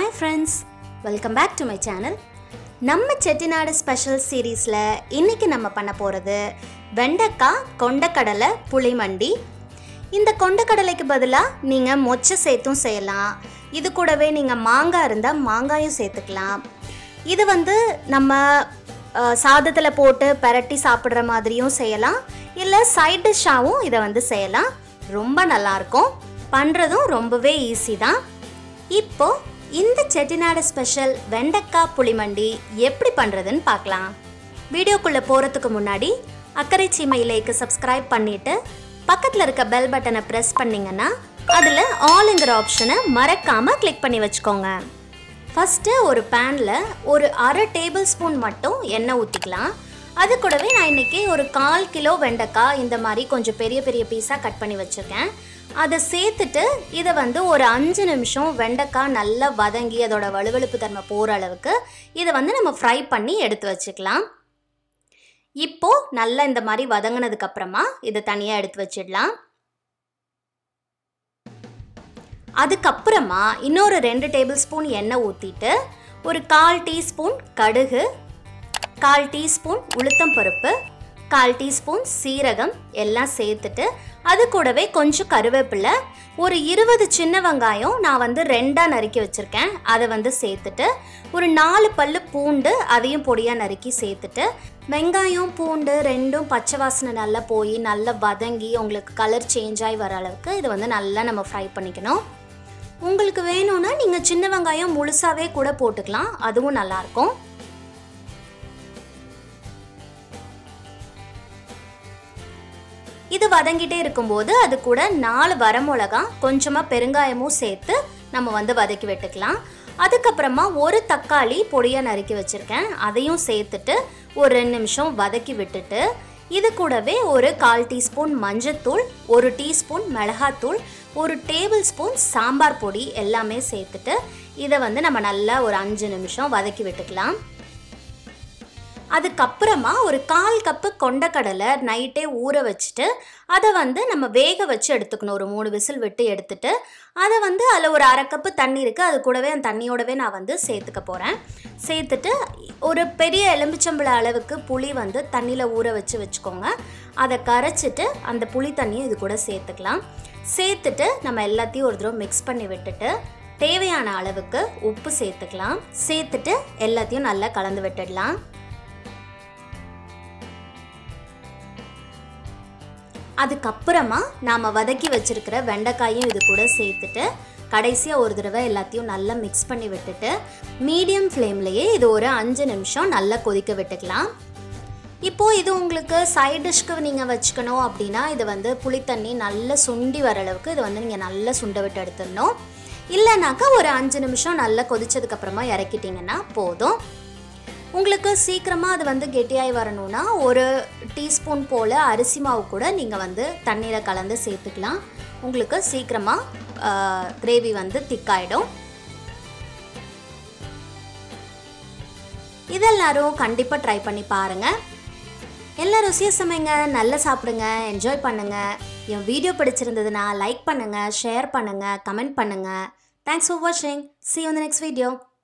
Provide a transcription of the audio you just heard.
hi friends welcome back to my channel நம்ம Chettinad special சீரீஸில் இன்றைக்கி நம்ம பண்ண போகிறது வெண்டைக்காய் கொண்டக்கடலை புளிமண்டி இந்த கொண்டக்கடலைக்கு பதிலாக நீங்கள் மொச்சை சேர்த்தும் செய்யலாம் இது கூடவே நீங்கள் மாங்காய் இருந்தால் மாங்காயும் சேர்த்துக்கலாம் இது வந்து நம்ம சாதத்தில் போட்டு பெரட்டி சாப்பிட்ற மாதிரியும் செய்யலாம் இல்லை சைட் டிஷ்ஷாகவும் இதை வந்து செய்யலாம் ரொம்ப நல்லாயிருக்கும் பண்ணுறதும் ரொம்பவே ஈஸி தான் இப்போ இந்த செட்டிநாடு ஸ்பெஷல் வெண்டைக்காய் புளிமண்டி எப்படி பண்ணுறதுன்னு பார்க்கலாம் வீடியோக்குள்ளே போகிறதுக்கு முன்னாடி அக்கறை சீமையிலேக்கு சப்ஸ்கிரைப் பண்ணிவிட்டு பக்கத்தில் இருக்க பெல் பட்டனை ப்ரெஸ் பண்ணிங்கன்னா அதில் ஆல்ங்கிற ஆப்ஷனை மறக்காமல் கிளிக் பண்ணி வச்சுக்கோங்க ஃபஸ்ட்டு ஒரு பேனில் ஒரு அரை டேபிள் ஸ்பூன் மட்டும் எண்ணெய் ஊற்றிக்கலாம் அது கூடவே நான் இன்றைக்கி ஒரு கால் கிலோ வெண்டைக்காய் இந்த மாதிரி கொஞ்சம் பெரிய பெரிய பீஸாக கட் பண்ணி வச்சுருக்கேன் அதை சேர்த்துட்டு இதை வந்து ஒரு அஞ்சு நிமிஷம் வெண்டைக்காய் நல்லா வதங்கி அதோட வலுவழுப்பு தன்மை போகிற அளவுக்கு இதை வந்து நம்ம ஃப்ரை பண்ணி எடுத்து வச்சுக்கலாம் இப்போது நல்லா இந்த மாதிரி வதங்கினதுக்கு அப்புறமா இதை தனியாக எடுத்து வச்சிடலாம் அதுக்கப்புறமா இன்னொரு ரெண்டு டேபிள் ஸ்பூன் எண்ணெய் ஊற்றிட்டு ஒரு கால் டீஸ்பூன் கடுகு கால் டீஸ்பூன் உளுத்தம் பருப்பு கால் டீஸ்பூன் சீரகம் எல்லாம் சேர்த்துட்டு அது கூடவே கொஞ்சம் கருவேப்பிலை ஒரு இருபது சின்ன வெங்காயம் நான் வந்து ரெண்டாக நறுக்கி வச்சுருக்கேன் அதை வந்து சேர்த்துட்டு ஒரு நாலு பல்லு பூண்டு அதையும் பொடியாக நறுக்கி சேர்த்துட்டு வெங்காயம் பூண்டு ரெண்டும் பச்சை வாசனை நல்லா போய் நல்லா வதங்கி உங்களுக்கு கலர் சேஞ்ச் ஆகி வர அளவுக்கு இதை வந்து நல்லா நம்ம ஃப்ரை பண்ணிக்கணும் உங்களுக்கு வேணும்னா நீங்கள் சின்ன வெங்காயம் முழுசாவே கூட போட்டுக்கலாம் அதுவும் நல்லாயிருக்கும் இது வதங்கிட்டே இருக்கும்போது அது கூட நாலு வரமிளகா கொஞ்சமாக பெருங்காயமும் சேர்த்து நம்ம வந்து வதக்கி விட்டுக்கலாம் அதுக்கப்புறமா ஒரு தக்காளி பொடியாக நறுக்கி வச்சுருக்கேன் அதையும் சேர்த்துட்டு ஒரு ரெண்டு நிமிஷம் வதக்கி விட்டுட்டு இது கூடவே ஒரு கால் டீஸ்பூன் மஞ்சத்தூள் ஒரு டீஸ்பூன் மிளகாத்தூள் ஒரு டேபிள் ஸ்பூன் சாம்பார் பொடி எல்லாமே சேர்த்துட்டு இதை வந்து நம்ம நல்லா ஒரு அஞ்சு நிமிஷம் வதக்கி விட்டுக்கலாம் அதுக்கப்புறமா ஒரு கால் கப்பு கொண்டக்கடலை நைட்டே ஊற வச்சுட்டு அதை வந்து நம்ம வேக வச்சு எடுத்துக்கணும் ஒரு மூணு விசில் விட்டு எடுத்துட்டு அதை வந்து அதில் ஒரு அரை கப்பு தண்ணி இருக்குது அது கூடவே அந்த தண்ணியோடவே நான் வந்து சேர்த்துக்க போகிறேன் சேர்த்துட்டு ஒரு பெரிய எலும்பிச்சம்பள அளவுக்கு புளி வந்து தண்ணியில் ஊற வச்சு வச்சுக்கோங்க அதை கரைச்சிட்டு அந்த புளி தண்ணியும் இது கூட சேர்த்துக்கலாம் சேர்த்துட்டு நம்ம எல்லாத்தையும் ஒரு தடவை மிக்ஸ் பண்ணி விட்டுட்டு தேவையான அளவுக்கு உப்பு சேர்த்துக்கலாம் சேர்த்துட்டு எல்லாத்தையும் நல்லா கலந்து விட்டுடலாம் அதுக்கப்புறமா நாம் வதக்கி வச்சுருக்கிற வெண்டைக்காயும் இது கூட சேர்த்துட்டு கடைசியாக ஒரு தடவை எல்லாத்தையும் நல்லா மிக்ஸ் பண்ணி விட்டுட்டு மீடியம் ஃப்ளேம்லேயே இது ஒரு அஞ்சு நிமிஷம் நல்லா கொதிக்க விட்டுக்கலாம் இப்போது இது உங்களுக்கு சைட் டிஷ்க்கு நீங்கள் வச்சுக்கணும் அப்படின்னா இது வந்து புளித்தண்ணி நல்லா சுண்டி வர அளவுக்கு இது வந்து நீங்கள் நல்லா சுண்ட விட்டு எடுத்துடணும் இல்லைனாக்கா ஒரு அஞ்சு நிமிஷம் நல்லா கொதிச்சதுக்கப்புறமா இறக்கிட்டிங்கன்னா போதும் உங்களுக்கு சீக்கிரமாக அது வந்து கெட்டியாகி வரணும்னா ஒரு டீஸ்பூன் போல் அரிசி மாவு கூட நீங்கள் வந்து தண்ணியில் கலந்து சேர்த்துக்கலாம் உங்களுக்கு சீக்கிரமாக கிரேவி வந்து திக்காயிடும் இதெல்லாரும் கண்டிப்பாக ட்ரை பண்ணி பாருங்கள் எல்லா ருசியாக சமைங்க நல்லா சாப்பிடுங்க என்ஜாய் பண்ணுங்கள் என் வீடியோ பிடிச்சிருந்ததுன்னா லைக் பண்ணுங்கள் ஷேர் பண்ணுங்கள் கமெண்ட் பண்ணுங்கள் தேங்க்ஸ் ஃபார் வாட்சிங் see on the next video